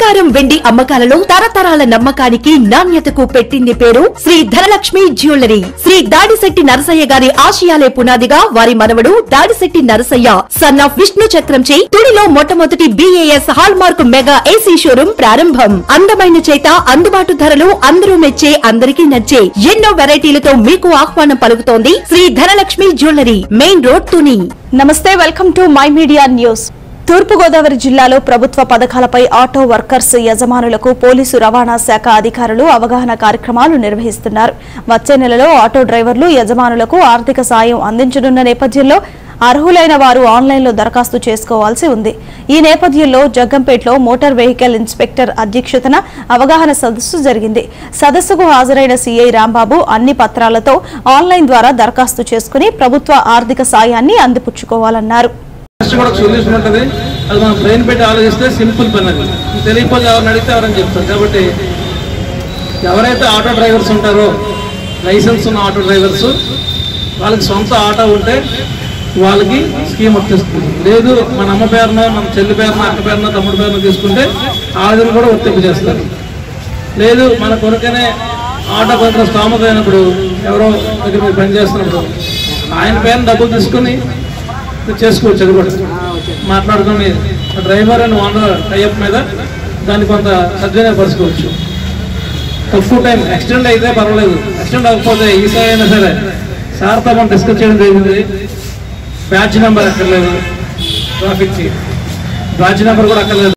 బంగారం వెండి అమ్మకాలలో తరతరాల నమ్మకానికి నాణ్యతకు పెట్టింది పేరు శ్రీ ధనలక్ష్మి జ్యువెలరీ శ్రీ దాడిశెట్టి నరసయ్య గారి ఆశయాలే పునాదిగా వారి మనవడు దాడిశెట్టి నరసయ్య సన్ ఆఫ్ విష్ణు చక్రంచే తుడిలో మొట్టమొదటి BIS hallmark mega AC showroom ప్రారంభం అందమైన చేత అందుబాటు ధరలు అందరూ మెచ్చే అందరికీ నచ్చే ఎన్నో వెరైటీలతో మీకు ఆహ్వానం పలుకుతోంది Shri Dhanalakshmi jewellery main road Tuni నమస్తే welcome to my media news Turpu Godavari జిల్లాలో ప్రభుత్వ పథకాలపై ఆటో వర్కర్స్ యజమానులకు పోలీసు రవాణా శాఖ అధికారులు అవగాహన కార్యక్రమాలు నిర్వహిస్తున్నారు వచ్చే నెలలో ఆటో డ్రైవర్లు యజమానులకు ఆర్థిక సాయం అందించనున్న నేపథ్యంలో అర్హులైన వారు ఆన్లైన్లో దరఖాస్తు చేసుకోవాల్సి ఉంది ఈ నేపథ్యంలో జగ్గంపేటలో మోటార్ వెహికల్ ఇన్స్పెక్టర్ అధ్యక్షతన అవగాహన సదస్సు జరిగింది సదస్సుకు హాజరైన సీఐ రాంబాబు అన్ని పత్రాలతో ఆన్లైన్ ద్వారా దరఖాస్తు చేసుకుని ప్రభుత్వ ఆర్థిక సాయాన్ని అందిపుచ్చుకోవాలన్నారు ఫస్ట్ కూడా ఒక సొల్యూషన్ ఉంటుంది అది మనం బ్రెయిన్ పెట్టి ఆలోచిస్తే సింపుల్ పని అది తెలియకపోతే ఎవరిని అడిగితే ఎవరని చెప్తారు కాబట్టి ఎవరైతే ఆటో డ్రైవర్స్ ఉంటారో లైసెన్స్ ఉన్న ఆటో డ్రైవర్స్ వాళ్ళకి సొంత ఆటో ఉంటే వాళ్ళకి స్కీమ్ వర్తిస్తుంది లేదు మన అమ్మ పేరున మన చెల్లి పేరున అక్క పేరున తమ్ముడి పేరున తీసుకుంటే ఆవిడని కూడా వర్తింపు చేస్తారు లేదు మన కొనుకనే ఆటో కొంత స్తోమత అయినప్పుడు ఎవరో దగ్గర మీరు పని చేస్తున్నప్పుడు ఆయన పేరున డబ్బులు తీసుకుని చేసుకోవచ్చు అది కూడా మాట్లాడుకొని డ్రైవర్ అండ్ ఓనర్ టైప్ మీద దాన్ని కొంత సద్వినియోగపరచుకోవచ్చు తక్కువ టైం ఎక్స్టెండ్ అయితే పర్వాలేదు ఎక్స్టెండ్ అవ్వకపోతే ఈసారి అయినా సరే సార్తో మనం డిస్కస్ చేయడం జరిగింది బ్యాచ్ నెంబర్ అక్కర్లేదు ట్రాఫిక్కి బ్యాచ్ నెంబర్ కూడా అక్కర్లేదు